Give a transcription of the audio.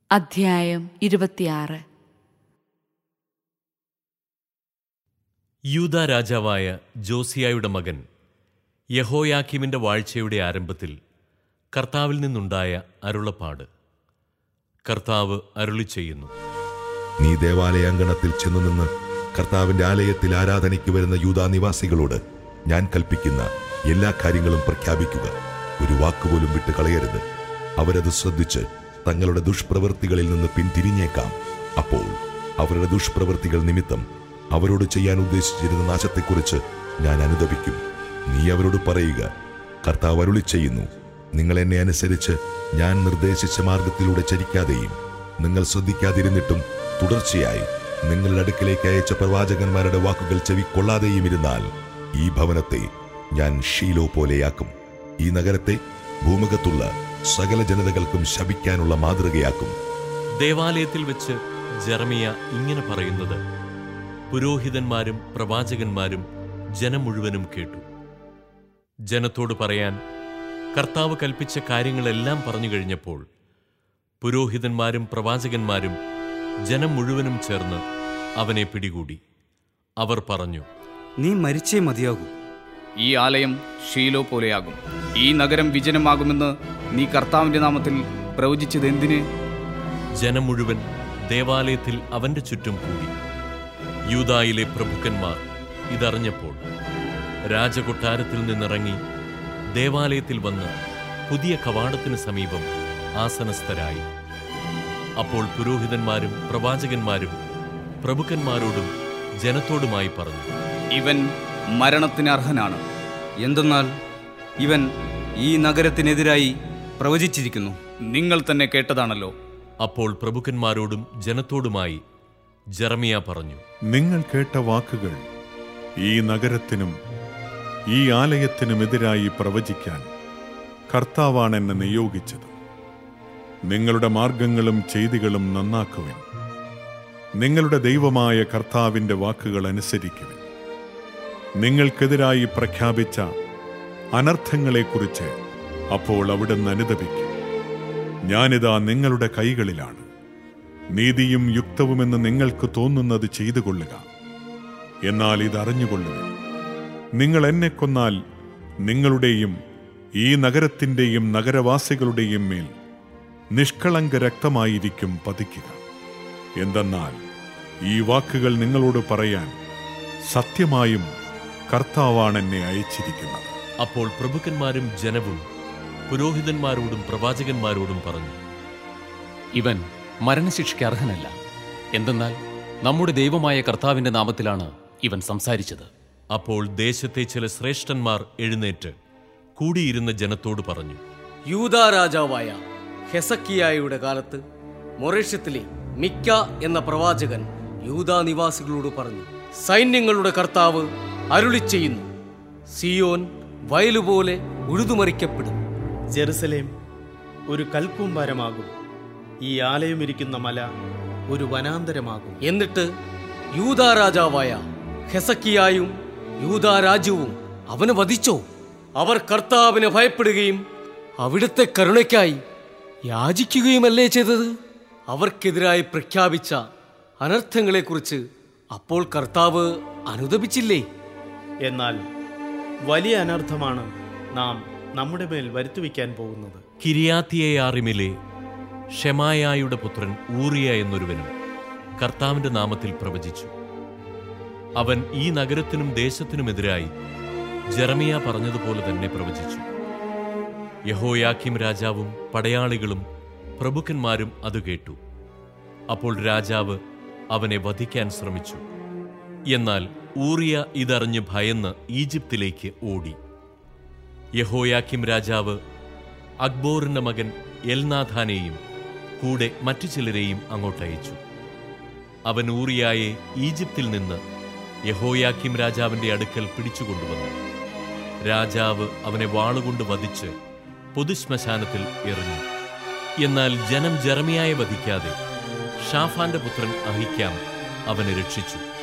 അധ്യായം ഇരുപത്തിയാറ് യൂദ രാജാവായ ജോസിയായുടെ മകൻ യഹോയാക്കിമിന്റെ വാഴ്ചയുടെ ആരംഭത്തിൽ കർത്താവിൽ നിന്നുണ്ടായ അരുളപ്പാട് കർത്താവ് അരുളി ചെയ്യുന്നു നീ ദേവാലയാങ്കണത്തിൽ ചെന്നുനിന്ന് കർത്താവിന്റെ ആലയത്തിൽ ആരാധനയ്ക്ക് വരുന്ന യൂതാ നിവാസികളോട് ഞാൻ കൽപ്പിക്കുന്ന എല്ലാ കാര്യങ്ങളും പ്രഖ്യാപിക്കുക ഒരു വാക്കുപോലും വിട്ട് കളയരുത് അവരത് ശ്രദ്ധിച്ച് തങ്ങളുടെ ദുഷ്പ്രവൃത്തികളിൽ നിന്ന് പിന്തിരിഞ്ഞേക്കാം അപ്പോൾ അവരുടെ ദുഷ്പ്രവൃത്തികൾ നിമിത്തം അവരോട് ചെയ്യാൻ ഉദ്ദേശിച്ചിരുന്ന നാശത്തെക്കുറിച്ച് ഞാൻ അനുദപിക്കും നീ അവരോട് പറയുക കർത്താവ് അരുളി ചെയ്യുന്നു നിങ്ങൾ എന്നെ അനുസരിച്ച് ഞാൻ നിർദ്ദേശിച്ച മാർഗത്തിലൂടെ ചരിക്കാതെയും നിങ്ങൾ ശ്രദ്ധിക്കാതിരുന്നിട്ടും തുടർച്ചയായി നിങ്ങളുടെ അടുക്കലേക്ക് അയച്ച പ്രവാചകന്മാരുടെ വാക്കുകൾ ചെവിക്കൊള്ളാതെയും ഇരുന്നാൽ ഈ ഭവനത്തെ ഞാൻ ഷീലോ പോലെയാക്കും ഈ നഗരത്തെ ഭൂമുഖത്തുള്ള സകല ജനതകൾക്കും ശപിക്കാനുള്ള മാതൃകയാക്കും ദേവാലയത്തിൽ വെച്ച് ജെറമിയ ഇങ്ങനെ പറയുന്നത് പുരോഹിതന്മാരും പ്രവാചകന്മാരും ജനം മുഴുവനും കേട്ടു ജനത്തോട് പറയാൻ കർത്താവ് കൽപ്പിച്ച കാര്യങ്ങളെല്ലാം പറഞ്ഞു കഴിഞ്ഞപ്പോൾ പുരോഹിതന്മാരും പ്രവാചകന്മാരും ജനം മുഴുവനും ചേർന്ന് അവനെ പിടികൂടി അവർ പറഞ്ഞു നീ മരിച്ചേ മതിയാകൂ ഈ ആലയം ഷീലോ പോലെയാകും ഈ നഗരം വിജനമാകുമെന്ന് നീ കർത്താവിന്റെ നാമത്തിൽ പ്രവചിച്ചത് എന്തിന് ജനം മുഴുവൻ ദേവാലയത്തിൽ അവന്റെ ചുറ്റും കൂടി യൂദായിലെ പ്രഭുക്കന്മാർ ഇതറിഞ്ഞപ്പോൾ രാജകൊട്ടാരത്തിൽ നിന്നിറങ്ങി ദേവാലയത്തിൽ വന്ന് പുതിയ കവാടത്തിന് സമീപം ആസനസ്ഥരായി അപ്പോൾ പുരോഹിതന്മാരും പ്രവാചകന്മാരും പ്രഭുക്കന്മാരോടും ജനത്തോടുമായി പറഞ്ഞു ഇവൻ മരണത്തിന് അർഹനാണ് എന്തെന്നാൽ ഇവൻ ഈ നഗരത്തിനെതിരായി പ്രവചിച്ചിരിക്കുന്നു നിങ്ങൾ തന്നെ കേട്ടതാണല്ലോ അപ്പോൾ പ്രഭുക്കന്മാരോടും ജനത്തോടുമായി ജെറമിയ പറഞ്ഞു നിങ്ങൾ കേട്ട വാക്കുകൾ ഈ നഗരത്തിനും ഈ ആലയത്തിനുമെതിരായി പ്രവചിക്കാൻ കർത്താവാണ് എന്നെ നിയോഗിച്ചത് നിങ്ങളുടെ മാർഗങ്ങളും ചെയ്തികളും നന്നാക്കുവിൻ നിങ്ങളുടെ ദൈവമായ കർത്താവിന്റെ വാക്കുകൾ അനുസരിക്കുവിൻ നിങ്ങൾക്കെതിരായി പ്രഖ്യാപിച്ച അനർത്ഥങ്ങളെക്കുറിച്ച് അപ്പോൾ അവിടുന്ന് അനുദപിക്കും ഞാനിതാ നിങ്ങളുടെ കൈകളിലാണ് നീതിയും യുക്തവുമെന്ന് നിങ്ങൾക്ക് തോന്നുന്നത് ചെയ്തു കൊള്ളുക എന്നാൽ ഇതറിഞ്ഞുകൊള്ളുക നിങ്ങൾ എന്നെ കൊന്നാൽ നിങ്ങളുടെയും ഈ നഗരത്തിന്റെയും നഗരവാസികളുടെയും മേൽ നിഷ്കളങ്ക രക്തമായിരിക്കും പതിക്കുക എന്തെന്നാൽ ഈ വാക്കുകൾ നിങ്ങളോട് പറയാൻ സത്യമായും കർത്താവാണ് എന്നെ അയച്ചിരിക്കുന്നത് അപ്പോൾ പ്രഭുക്കന്മാരും ജനവും പുരോഹിതന്മാരോടും പ്രവാചകന്മാരോടും പറഞ്ഞു ഇവൻ മരണശിക്ഷയ്ക്ക് അർഹനല്ല എന്തെന്നാൽ നമ്മുടെ ദൈവമായ കർത്താവിന്റെ നാമത്തിലാണ് ഇവൻ സംസാരിച്ചത് അപ്പോൾ ദേശത്തെ ചില ശ്രേഷ്ഠന്മാർ എഴുന്നേറ്റ് കൂടിയിരുന്ന ജനത്തോട് പറഞ്ഞു യൂദാ രാജാവായ ഹെസക്കിയായുടെ കാലത്ത് മൊറേഷ്യത്തിലെ മിക്ക എന്ന പ്രവാചകൻ യൂദാ നിവാസികളോട് പറഞ്ഞു സൈന്യങ്ങളുടെ കർത്താവ് അരുളി ചെയ്യുന്നു സിയോൻ വയലുപോലെ ഉഴുതുമറിക്കപ്പെടും ജെറുസലേം ഒരു കൽക്കൂമ്പാരമാകും ഈ ആലയമിരിക്കുന്ന മല ഒരു വനാന്തരമാകും എന്നിട്ട് യൂദാ രാജാവായ ഹെസക്കിയായും യൂദാ രാജ്യവും അവനെ വധിച്ചോ അവർ കർത്താവിനെ ഭയപ്പെടുകയും അവിടുത്തെ കരുണയ്ക്കായി യാചിക്കുകയുമല്ലേ ചെയ്തത് അവർക്കെതിരായി പ്രഖ്യാപിച്ച അനർത്ഥങ്ങളെക്കുറിച്ച് അപ്പോൾ കർത്താവ് അനുദപിച്ചില്ലേ എന്നാൽ വലിയ അനർത്ഥമാണ് നാം നമ്മുടെ മേൽ വരുത്തുവയ്ക്കാൻ പോകുന്നത് കിരിയാത്തിയയാറിമിലെ ഷെമായായുടെ പുത്രൻ ഊറിയ എന്നൊരുവനും കർത്താവിന്റെ നാമത്തിൽ പ്രവചിച്ചു അവൻ ഈ നഗരത്തിനും ദേശത്തിനുമെതിരായി ജെറമിയ പറഞ്ഞതുപോലെ തന്നെ പ്രവചിച്ചു യഹോയാക്കിം രാജാവും പടയാളികളും പ്രഭുക്കന്മാരും അത് കേട്ടു അപ്പോൾ രാജാവ് അവനെ വധിക്കാൻ ശ്രമിച്ചു എന്നാൽ ഊറിയ ഇതറിഞ്ഞ് ഭയന്ന് ഈജിപ്തിലേക്ക് ഓടി യഹോയാക്കിം രാജാവ് അക്ബോറിന്റെ മകൻ എൽനാഥാനെയും കൂടെ മറ്റു ചിലരെയും അങ്ങോട്ടയച്ചു അവൻ ഊറിയായെ ഈജിപ്തിൽ നിന്ന് യഹോയാക്കിം രാജാവിന്റെ അടുക്കൽ പിടിച്ചുകൊണ്ടുവന്നു രാജാവ് അവനെ വാളുകൊണ്ട് വധിച്ച് പൊതുശ്മശാനത്തിൽ എറിഞ്ഞു എന്നാൽ ജനം ജെറമിയായെ വധിക്കാതെ ഷാഫാന്റെ പുത്രൻ അഹിക്കാം അവനെ രക്ഷിച്ചു